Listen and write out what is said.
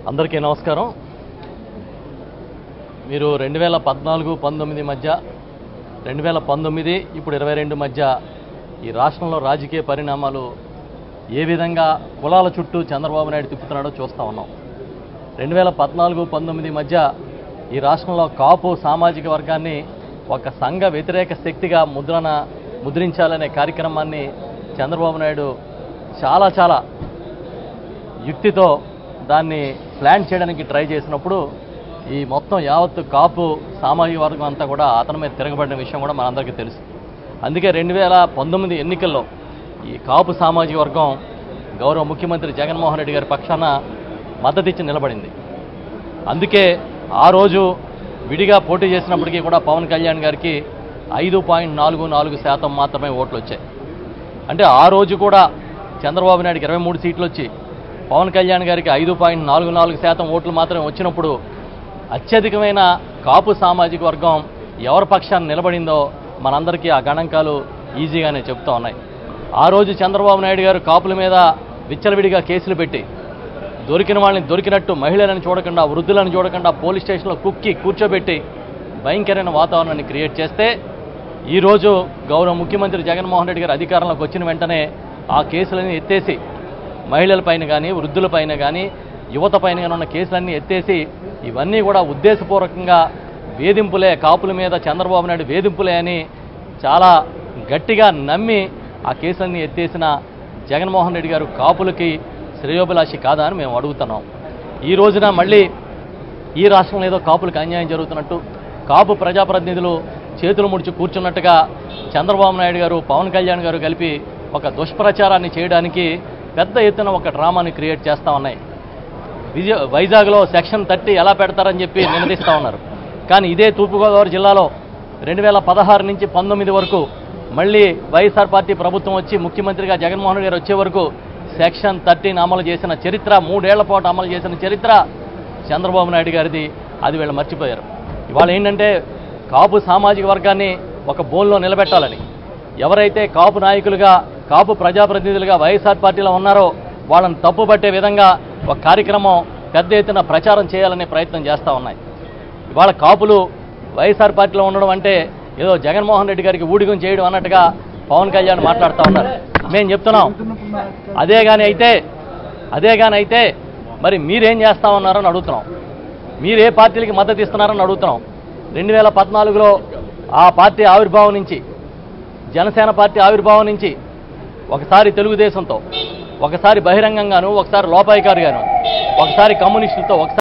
అందరికీ నమస్కారం మీరు రెండు వేల పద్నాలుగు పంతొమ్మిది మధ్య రెండు వేల పంతొమ్మిది ఇప్పుడు ఇరవై రెండు మధ్య ఈ రాష్ట్రంలో రాజకీయ పరిణామాలు ఏ విధంగా కులాల చుట్టూ చంద్రబాబు నాయుడు తిప్పుతున్నాడో చూస్తూ ఉన్నాం రెండు వేల పద్నాలుగు పంతొమ్మిది మధ్య ఈ రాష్ట్రంలో కాపు సామాజిక వర్గాన్ని ఒక సంఘ వ్యతిరేక శక్తిగా ముద్రణ ముద్రించాలనే కార్యక్రమాన్ని చంద్రబాబు నాయుడు చాలా చాలా యుక్తితో దాన్ని ప్లాన్ చేయడానికి ట్రై చేసినప్పుడు ఈ మొత్తం యావత్తు కాపు సామాజిక వర్గం అంతా కూడా అతని మీద తిరగబడిన విషయం కూడా మనందరికీ తెలుసు అందుకే రెండు వేల పంతొమ్మిది ఎన్నికల్లో ఈ కాపు సామాజిక వర్గం గౌరవ ముఖ్యమంత్రి జగన్మోహన్ రెడ్డి గారి పక్షాన మద్దతు ఇచ్చి నిలబడింది అందుకే ఆ రోజు విడిగా పోటీ చేసినప్పటికీ కూడా పవన్ కళ్యాణ్ గారికి ఐదు పాయింట్ నాలుగు నాలుగు శాతం మాత్రమే ఓట్లు వచ్చాయి అంటే ఆ రోజు కూడా చంద్రబాబు నాయుడుకి ఇరవై మూడు సీట్లు వచ్చి పవన్ కళ్యాణ్ గారికి ఐదు పాయింట్ నాలుగు నాలుగు శాతం ఓట్లు మాత్రమే వచ్చినప్పుడు అత్యధికమైన కాపు సామాజిక వర్గం ఎవరి పక్షాన్ని నిలబడిందో మనందరికీ ఆ గణాంకాలు ఈజీగానే చెప్తా ఉన్నాయి ఆ రోజు చంద్రబాబు నాయుడు గారు కాపుల మీద విచ్చలవిడిగా కేసులు పెట్టి దొరికిన వాళ్ళని దొరికినట్టు మహిళలను చూడకుండా వృద్ధులను చూడకుండా పోలీస్ స్టేషన్లో కుక్కి కూర్చోబెట్టి భయంకరమైన వాతావరణాన్ని క్రియేట్ చేస్తే ఈరోజు గౌరవ ముఖ్యమంత్రి జగన్మోహన్ రెడ్డి గారు అధికారంలోకి వచ్చిన వెంటనే ఆ కేసులని ఎత్తేసి మహిళలపైన కానీ వృద్ధులపైన కానీ యువతపైన కానీ ఉన్న కేసులన్నీ ఎత్తేసి ఇవన్నీ కూడా ఉద్దేశపూర్వకంగా వేధింపులే కాపుల మీద చంద్రబాబు నాయుడు వేధింపులే అని చాలా గట్టిగా నమ్మి ఆ కేసులన్నీ ఎత్తేసిన జగన్మోహన్ రెడ్డి గారు కాపులకి శ్రేయోభిలాషి కాదా అని మేము అడుగుతున్నాం ఈ రోజున మళ్ళీ ఈ రాష్ట్రంలో ఏదో కాపులకు అన్యాయం జరుగుతున్నట్టు కాపు ప్రజాప్రతినిధులు చేతులు ముడిచి కూర్చున్నట్టుగా చంద్రబాబు నాయుడు గారు పవన్ కళ్యాణ్ గారు కలిపి ఒక దుష్ప్రచారాన్ని చేయడానికి పెద్ద ఎత్తున ఒక డ్రామాని క్రియేట్ చేస్తూ ఉన్నాయి విజయ వైజాగ్లో సెక్షన్ థర్టీ ఎలా పెడతారని చెప్పి నినదిస్తూ ఉన్నారు కానీ ఇదే తూర్పుగోదావరి జిల్లాలో రెండు వేల పదహారు నుంచి పంతొమ్మిది వరకు మళ్ళీ వైఎస్ఆర్ పార్టీ ప్రభుత్వం వచ్చి ముఖ్యమంత్రిగా జగన్మోహన్ గారు వచ్చే వరకు సెక్షన్ థర్టీని అమలు చేసిన చరిత్ర మూడేళ్ల పాటు అమలు చేసిన చరిత్ర చంద్రబాబు నాయుడు గారిది అది వీళ్ళు మర్చిపోయారు ఇవాళ ఏంటంటే కాపు సామాజిక వర్గాన్ని ఒక బోన్లో నిలబెట్టాలని ఎవరైతే కాపు నాయకులుగా కాపు ప్రజాప్రతినిధులుగా వైఎస్ఆర్ పార్టీలో ఉన్నారో వాళ్ళని తప్పుపట్టే విధంగా ఒక కార్యక్రమం పెద్ద ఎత్తున ప్రచారం చేయాలనే ప్రయత్నం చేస్తూ ఉన్నాయి ఇవాళ కాపులు వైఎస్ఆర్ పార్టీలో ఉండడం అంటే ఏదో జగన్మోహన్ రెడ్డి గారికి ఊడిగం చేయడం అన్నట్టుగా పవన్ కళ్యాణ్ మాట్లాడుతూ ఉన్నారు మేము చెప్తున్నాం అదే కానీ అయితే అదే కానీ అయితే మరి మీరేం చేస్తా ఉన్నారని అడుగుతున్నాం మీరు ఏ పార్టీలకి మద్దతు ఇస్తున్నారని అడుగుతున్నాం రెండు వేల పద్నాలుగులో ఆ పార్టీ ఆవిర్భావం నుంచి జనసేన పార్టీ ఆవిర్భావం నుంచి ఒకసారి తెలుగుదేశంతో ఒకసారి బహిరంగంగాను ఒకసారి లోపాయికారుగాను ఒకసారి కమ్యూనిస్టులతో ఒకసారి